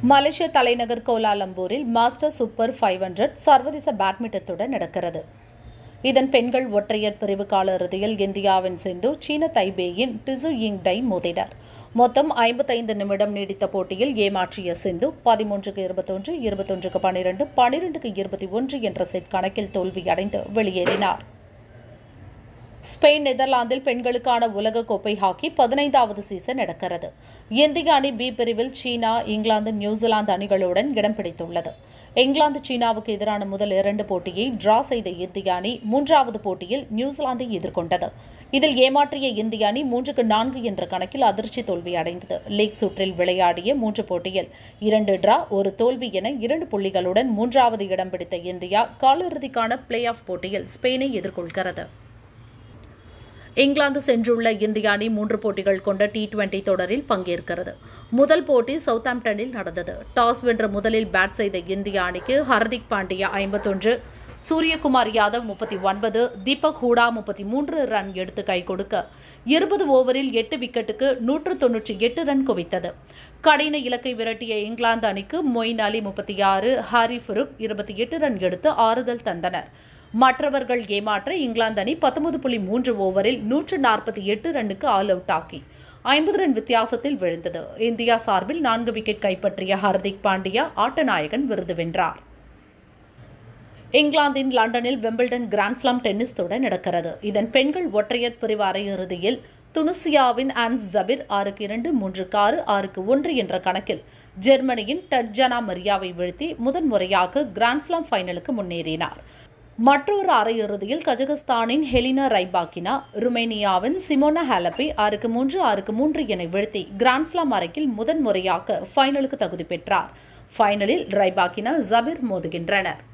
மலேசிய தலைநகர் கோலாலம்பூரில் master super five hundred சர்வதேச பேட்மிண்டன் தொடர் நடக்கிறது இதன் பெண்கள் ஒற்றையர் பிரிவு காலிறுதியில் இந்தியாவின் சிந்து சீன தைபேயின் டிசு யிங் டை மோதினர் மொத்தம் ஐம்பத்தைந்து நிமிடம் நீடித்த போட்டியில் ஏமாற்றிய சிந்து பதிமூன்றுக்கு இருபத்தொன்று இருபத்தொன்றுக்கு பனிரெண்டு பனிரெண்டுக்கு இருபத்தி ஒன்று என்ற செட் கணக்கில் தோல்வியடைந்து வெளியேறினார் ஸ்பெயின் நெதர்லாந்தில் பெண்களுக்கான உலக கோப்பை ஹாக்கி பதினைந்தாவது சீசன் நடக்கிறது இந்திய அணி பி பிரிவில் சீனா இங்கிலாந்து நியூசிலாந்து அணிகளுடன் இடம் பிடித்துள்ளது இங்கிலாந்து சீனாவுக்கு எதிரான முதல் இரண்டு போட்டியை டிரா செய்த இந்திய அணி மூன்றாவது போட்டியில் நியூசிலாந்தை எதிர்கொண்டது இதில் ஏமாற்றிய இந்திய அணி மூன்றுக்கு நான்கு என்ற கணக்கில் அதிர்ச்சி தோல்வி அடைந்தது லீக் சுற்றில் விளையாடிய மூன்று போட்டியில் இரண்டு டிரா ஒரு தோல்வி என இரண்டு புள்ளிகளுடன் மூன்றாவது இடம் பிடித்த இந்தியா காலிறுதிக்கான பிளே ஆஃப் போட்டியில் ஸ்பெயினை எதிர்கொள்கிறது இங்கிலாந்து சென்றுள்ள இந்திய அணி மூன்று போட்டிகள் கொண்ட டி டுவெண்டி தொடரில் பங்கேற்கிறது முதல் போட்டி சவுத்தாம்ப்டனில் நடந்தது டாஸ் வென்ற முதலில் பேட் செய்த இந்திய அணிக்கு ஹர்திக் பாண்டியா ஐம்பத்தொன்று சூரியகுமார் யாதவ் முப்பத்தி ஒன்பது தீபக் ஹூடா முப்பத்தி மூன்று ரன் எடுத்து கை கொடுக்க இருபது ஓவரில் எட்டு விக்கெட்டுக்கு நூற்று தொன்னூற்றி எட்டு ரன் குவித்தது கடின இலக்கை விரட்டிய இங்கிலாந்து அணிக்கு மொயின் அலி முப்பத்தி ஆறு ஹாரி ஃபருக் இருபத்தி எட்டு ரன் எடுத்து ஆறுதல் தந்தனர் மற்றவர்கள் ஏமாற்ற இங்கிலாந்து அணி பத்தொன்பது புள்ளி மூன்று ஓவரில் நூற்று நாற்பத்தி எட்டு ரன்னுக்கு ஆல் அவுட் ஆக்கி ஐம்பது ரன் வித்தியாசத்தில் விழுந்தது இந்தியா சார்பில் நான்கு விக்கெட் கைப்பற்றிய ஹர்திக் பாண்டியா ஆட்டநாயகன் விருது வென்றார் இங்கிலாந்தின் லண்டனில் வெம்பிள்டன் கிராண்ட்ஸ்லாம் டென்னிஸ் தொடர் நடக்கிறது இதன் பெண்கள் ஒற்றையர் பிரிவு அரையிறுதியில் துனிசியாவின் ஆன்ஸ் ஜபிர் ஆறுக்கு இரண்டு மூன்றுக்கு ஆறு ஆறுக்கு ஒன்று என்ற கணக்கில் ஜெர்மனியின் டட்ஜனா மரியாவை வீழ்த்தி முதன்முறையாக கிராண்ட்ஸ்லாம் ஃபைனலுக்கு முன்னேறினார் மற்றொரு அரையிறுதியில் கஜகஸ்தானின் ஹெலினா ரைபாக்கினா ருமேனியாவின் சிமோனா ஹாலப்பை ஆறுக்கு மூன்று ஆறுக்கு மூன்று என வீழ்த்தி கிராண்ட்ஸ்லாம் அறைக்கில் முதன்முறையாக ஃபைனலுக்கு தகுதி பெற்றார் ஃபைனலில் ரைபாக்கினா ஜபிர் மோதுகின்றனர்